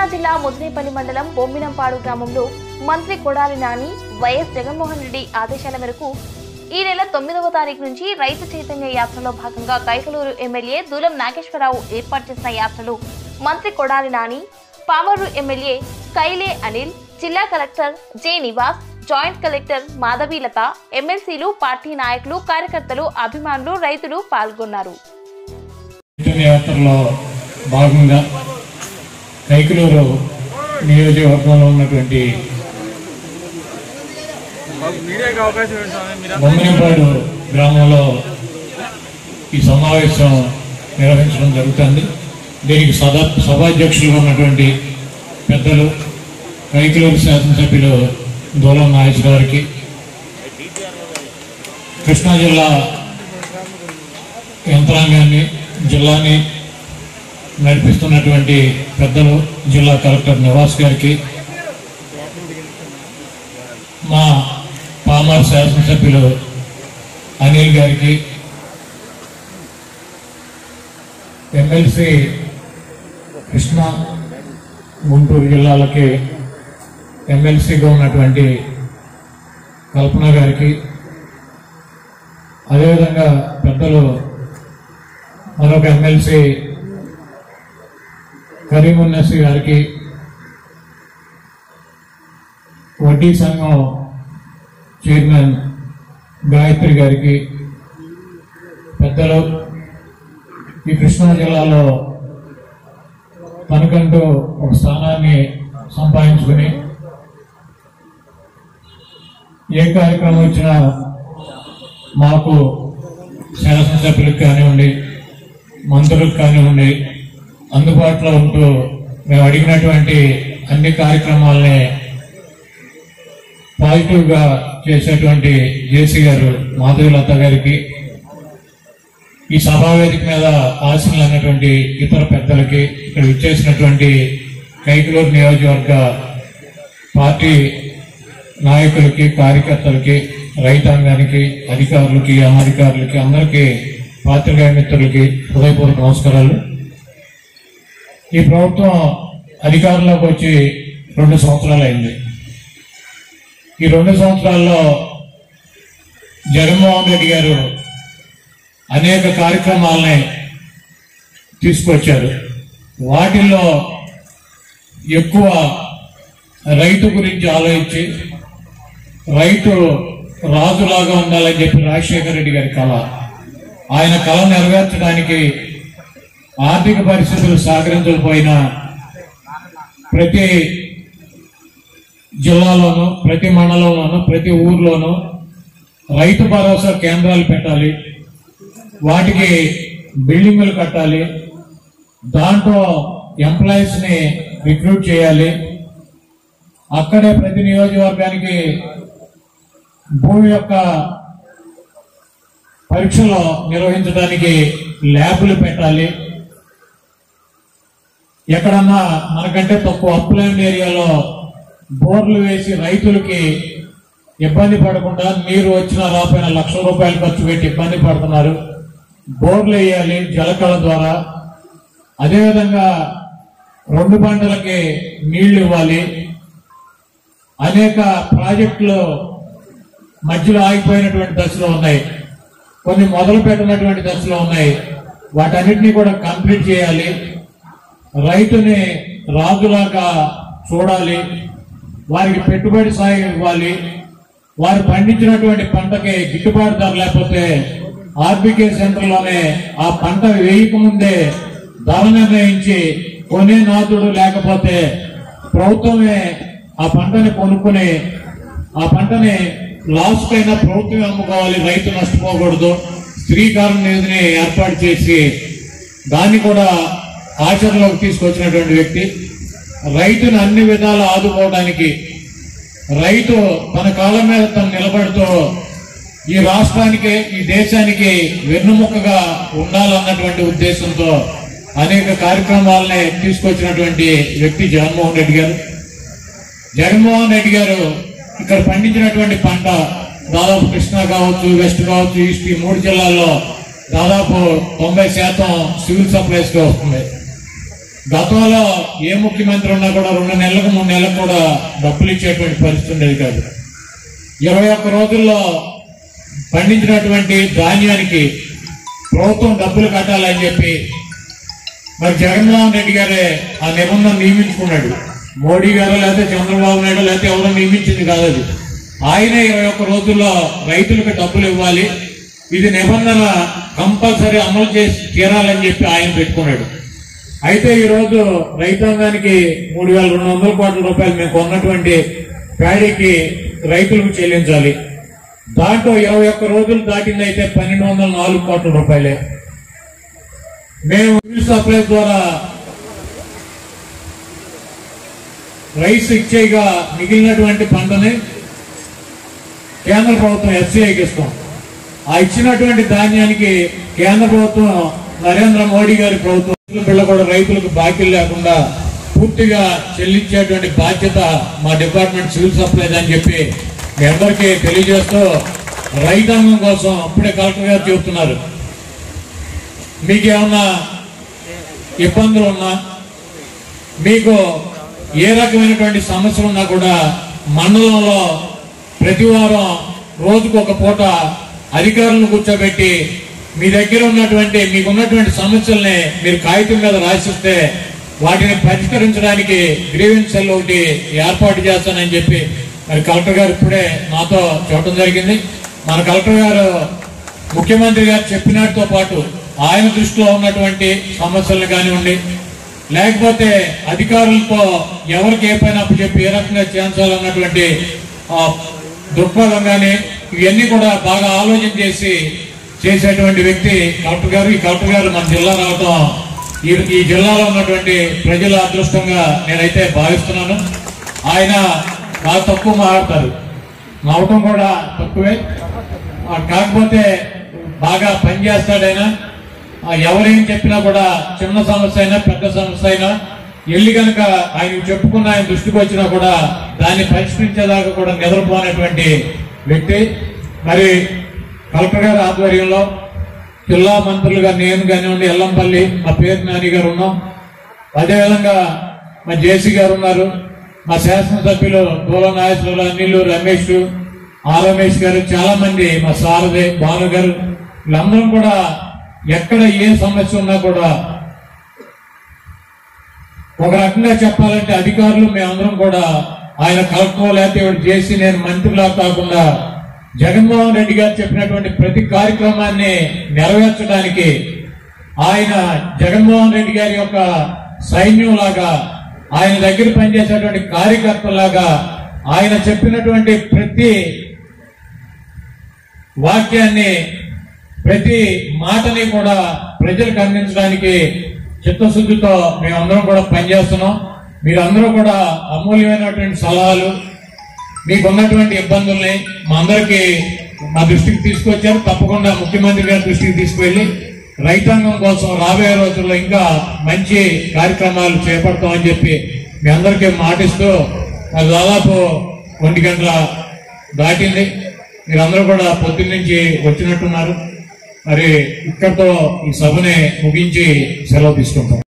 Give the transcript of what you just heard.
జిల్లా ముదినేపల్లి మండలం బొమ్మినంపాడు గ్రామంలో మంత్రి కొడాలి నాని వైఎస్ జగన్మోహన్ రెడ్డి ఆదేశాల మేరకు ఈ నెల తొమ్మిదవ తారీఖు నుంచి రైతు చైతన్య యాత్రలో భాగంగా కైకలూరు ఎమ్మెల్యే దూలం నాగేశ్వరరావు ఏర్పాటు చేసిన యాత్రలో మంత్రి కొడాలి నాని పామర్రు ఎమ్మెల్యే కైలే అనిల్ జిల్లా collector J Nivas joint collector Madhavilatha ఎమ్మెల్సీలు పార్టీ నాయకులు కార్యకర్తలు అభిమానులు రైతులు పాల్గొన్నారు చైతన్య యాత్రలో భాగంగా కైకలూరు నియోజకవర్గంలో ఉన్నటువంటి మాకు మీడియాకి అవకాశం ఏంటి స్వామి మీరు బొమ్మనిపాడు గ్రామంలో ఈ సమావేశం నిర్వహించడం జరుగుతుంది దీనికి సదా సభాధ్యక్షులుగా ఉన్నటువంటి పెద్దలు కైకలూరు శాసనసభ్యులు దూలం నాయక్ గారికి కృష్ణా జిల్లా యంత్రాంగాన్ని జిల్లాని నడిపిస్తున్నటువంటి పెద్దలు జిల్లా కలెక్టర్ నివాస్ గారికి మా పామర్ శాసనసభ్యులు అనిల్ గారికి ఎమ్మెల్సీ కృష్ణా గుంటూరు జిల్లాలకి ఎమ్మెల్సీగా ఉన్నటువంటి కల్పన గారికి అదేవిధంగా పెద్దలు మరొక ఎమ్మెల్సీ కరీమున్నసి గారికి వడ్డీ సంఘం చైర్మన్ గాయత్రి గారికి పెద్దలు ఈ కృష్ణా జిల్లాలో తనకంటూ ఒక స్థానాన్ని సంపాదించుకుని ఏ కార్యక్రమం వచ్చినా మాకు శాసనసభ్యులకు కానివ్వండి మంత్రులకు కానివ్వండి అందుబాటులో ఉంటూ మేము అడిగినటువంటి అన్ని కార్యక్రమాలని పాజిటివ్ గా చేసేటువంటి జేసీ గారు మాధవీలత గారికి ఈ సభావేదిక మీద ఆశలు అన్నటువంటి ఇతర పెద్దలకి ఇక్కడ విచ్చేసినటువంటి కైకలూరు నియోజకవర్గ పార్టీ నాయకులకి కార్యకర్తలకి రైతాంగానికి అధికారులకి అనధికారులకి అందరికీ పాత్రికేయ మిత్రులకి హృదయపూర్వక నమస్కారాలు ఈ ప్రభుత్వం అధికారంలోకి వచ్చి రెండు సంవత్సరాలు అయింది ఈ రెండు సంవత్సరాల్లో జగన్మోహన్ రెడ్డి గారు అనేక కార్యక్రమాలని తీసుకొచ్చారు వాటిల్లో ఎక్కువ రైతు గురించి ఆలోచించి రైతు రాజులాగా ఉండాలని చెప్పి రాజశేఖర రెడ్డి గారి కళ ఆయన కళ నెరవేర్చడానికి ఆర్థిక పరిస్థితులు సహకరించకపోయినా ప్రతి జిల్లాలోనూ ప్రతి మండలంలోనూ ప్రతి ఊర్లోనూ రైతు భరోసా కేంద్రాలు పెట్టాలి వాటికి బిల్డింగులు కట్టాలి దాంట్లో ఎంప్లాయీస్ ని రిక్రూట్ చేయాలి అక్కడే ప్రతి నియోజకవర్గానికి భూమి యొక్క పరీక్షలు నిర్వహించడానికి ల్యాబులు పెట్టాలి ఎక్కడన్నా మనకంటే తక్కువ అప్లైన్ ఏరియాలో బోర్లు వేసి రైతులకి ఇబ్బంది పడకుండా నీరు వచ్చినా రాపోయినా లక్షల రూపాయలు ఖర్చు పెట్టి ఇబ్బంది పడుతున్నారు బోర్లు వేయాలి జలకళ ద్వారా అదేవిధంగా రెండు పంటలకి నీళ్లు ఇవ్వాలి అనేక ప్రాజెక్టులు మధ్యలో ఆగిపోయినటువంటి దశలో ఉన్నాయి కొన్ని మొదలు పెట్టినటువంటి దశలో ఉన్నాయి వాటన్నిటిని కూడా కంప్లీట్ చేయాలి రైతుని రాజులాగా చూడాలి వారికి పెట్టుబడి సాయం ఇవ్వాలి వారు పండించినటువంటి పంటకి గిట్టుబాటు ధర లేకపోతే ఆర్బికే సెంటర్లోనే ఆ పంట వేయక ముందే ధర నిర్ణయించి కొనే నాతుడు లేకపోతే ప్రభుత్వమే ఆ పంటని కొనుక్కుని ఆ పంటని లాస్ కైనా ప్రభుత్వమే అమ్ముకోవాలి రైతు నష్టపోకూడదు స్త్రీకారణ నిధిని ఏర్పాటు చేసి దాన్ని కూడా ఆచరణలోకి తీసుకొచ్చినటువంటి వ్యక్తి రైతును అన్ని విధాలు ఆదుకోవడానికి రైతు తన కాళ్ళ మీద తను నిలబడుతూ ఈ రాష్ట్రానికి ఈ దేశానికి వెన్నుముక్కగా ఉండాలన్నటువంటి ఉద్దేశంతో అనేక కార్యక్రమాలని తీసుకొచ్చినటువంటి వ్యక్తి జగన్మోహన్ రెడ్డి గారు జగన్మోహన్ రెడ్డి గారు ఇక్కడ పండించినటువంటి పంట దాదాపు కృష్ణా కావచ్చు వెస్ట్ కావచ్చు ఈస్ట్ ఈ మూడు జిల్లాల్లో దాదాపు తొంభై శాతం సివిల్ సప్లైస్ గా వస్తుంది గతంలో ఏ ముఖ్యమంత్రి ఉన్నా కూడా రెండు నెలలకు మూడు నెలలకు కూడా డబ్బులు ఇచ్చేటువంటి పరిస్థితి ఉండేది కాదు ఇరవై ఒక్క రోజుల్లో పండించినటువంటి ధాన్యానికి ప్రభుత్వం డబ్బులు కట్టాలని చెప్పి మరి జగన్మోహన్ రెడ్డి గారే ఆ నిబంధన నియమించుకున్నాడు మోడీ గారు లేకపోతే చంద్రబాబు నాయుడు లేకపోతే ఎవరో నియమించింది కాదు అది ఆయన ఇరవై ఒక్క రోజుల్లో రైతులకు డబ్బులు ఇవ్వాలి ఇది నిబంధన కంపల్సరీ అమలు చేసి తీరాలని చెప్పి ఆయన పెట్టుకున్నాడు అయితే ఈ రోజు రైతాంగానికి మూడు వేల రెండు వందల కోట్ల రూపాయలు మేము కొన్నటువంటి ప్యాడీకి రైతులకు చెల్లించాలి దాంట్లో ఇరవై ఒక్క రోజులు దాటిందైతే పన్నెండు వందల నాలుగు కోట్ల రూపాయలే మేము సివిల్ సప్లై ద్వారా రైస్ ఇచ్చేగా మిగిలినటువంటి పంటని కేంద్ర ప్రభుత్వం ఎఫ్సీఐకి ఇస్తాం ఆ ఇచ్చినటువంటి ధాన్యానికి కేంద్ర ప్రభుత్వం నరేంద్ర మోడీ గారి ప్రభుత్వం పిల్ల కూడా రైతులకు బాకీలు లేకుండా పూర్తిగా చెల్లించేటువంటి బాధ్యత మా డిపార్ట్మెంట్ సివిల్ సప్లైస్ అని చెప్పి మీ అందరికీ తెలియజేస్తూ రైతాంగం కోసం అప్పుడే కలెక్టర్ గారు చెబుతున్నారు మీకు ఏమన్నా ఇబ్బందులు ఉన్నా మీకు ఏ రకమైనటువంటి సమస్యలు ఉన్నా కూడా మండలంలో ప్రతి వారం రోజుకు ఒక పూట అధికారులను కూర్చోబెట్టి మీ దగ్గర ఉన్నటువంటి మీకు ఉన్నటువంటి సమస్యల్ని మీరు కాగితం మీద రాసిస్తే వాటిని పరిష్కరించడానికి గ్రీవెన్స్ సెల్ ఒకటి ఏర్పాటు చేస్తానని చెప్పి మరి కలెక్టర్ గారు ఇప్పుడే నాతో చెప్పడం జరిగింది మన కలెక్టర్ గారు ముఖ్యమంత్రి గారు చెప్పినట్టుతో పాటు ఆయన దృష్టిలో ఉన్నటువంటి సమస్యలు కానివ్వండి లేకపోతే అధికారులతో ఎవరికి ఏ పైన చెప్పి ఏ రకంగా చేయించాలన్నటువంటి ఆ, దృక్పథం కానీ ఇవన్నీ కూడా బాగా ఆలోచన చేసి చేసేటువంటి వ్యక్తి కలెక్టర్ గారు ఈ కలెక్టర్ గారు మన జిల్లా రావటం ఈ ఈ జిల్లాలో ఉన్నటువంటి ప్రజల అదృష్టంగా నేనైతే భావిస్తున్నాను ఆయన బాగా తక్కువ మాట్లాడతారు నవ్వటం కూడా తక్కువే ఆ, కాకపోతే బాగా పనిచేస్తాడైనా ఆ, ఎవరేం చెప్పినా కూడా చిన్న సమస్య అయినా పెద్ద సమస్య అయినా వెళ్ళి కనుక ఆయన చెప్పుకున్న ఆయన దృష్టికి వచ్చినా కూడా దాన్ని పరిష్కరించేదాకా కూడా నిద్రపోనటువంటి వ్యక్తి మరి కలెక్టర్ గారి ఆధ్వర్యంలో జిల్లా మంత్రులుగా నేను కానివ్వండి ఎల్లంపల్లి మా పేరు నాని గారు ఉన్నాం అదేవిధంగా మా జేసీ గారు ఉన్నారు మా శాసనసభ్యులు దూల నాగేశ్వరరావు అనిల్ రమేష్ ఆ రమేష్ గారు చాలా మంది మా సారథి భాను గారు వీళ్ళందరం కూడా ఎక్కడ ఏ సమస్య ఉన్నా కూడా ఒక రకంగా చెప్పాలంటే అధికారులు మేమందరం కూడా ఆయన కలెక్టర్ లేకపోతే ఇవాళ చేసి నేను మంత్రిలా కాకుండా జగన్మోహన్ రెడ్డి గారు చెప్పినటువంటి ప్రతి కార్యక్రమాన్ని నెరవేర్చడానికి ఆయన జగన్మోహన్ రెడ్డి గారి యొక్క సైన్యం లాగా ఆయన దగ్గర పనిచేసేటువంటి కార్యకర్తలాగా ఆయన చెప్పినటువంటి ప్రతి వాక్యాన్ని ప్రతి మాటని కూడా ప్రజలకు అందించడానికి చిత్తశుద్ధితో మేమందరం కూడా పనిచేస్తున్నాం మీరందరూ కూడా అమూల్యమైనటువంటి సలహాలు మీకు ఉన్నటువంటి ఇబ్బందుల్ని మా అందరికి మా దృష్టికి తీసుకొచ్చారు తప్పకుండా ముఖ్యమంత్రి గారి దృష్టికి తీసుకువెళ్ళి రైతాంగం కోసం రాబోయే రోజుల్లో ఇంకా మంచి కార్యక్రమాలు చేపడతామని చెప్పి మీ అందరికీ మాటిస్తూ అది దాదాపు ఒంటి గంటల దాటింది మీరందరూ కూడా పొద్దున్న నుంచి వచ్చినట్టున్నారు మరి ఇక్కడితో ఈ సభని ముగించి సెలవు తీసుకుంటాం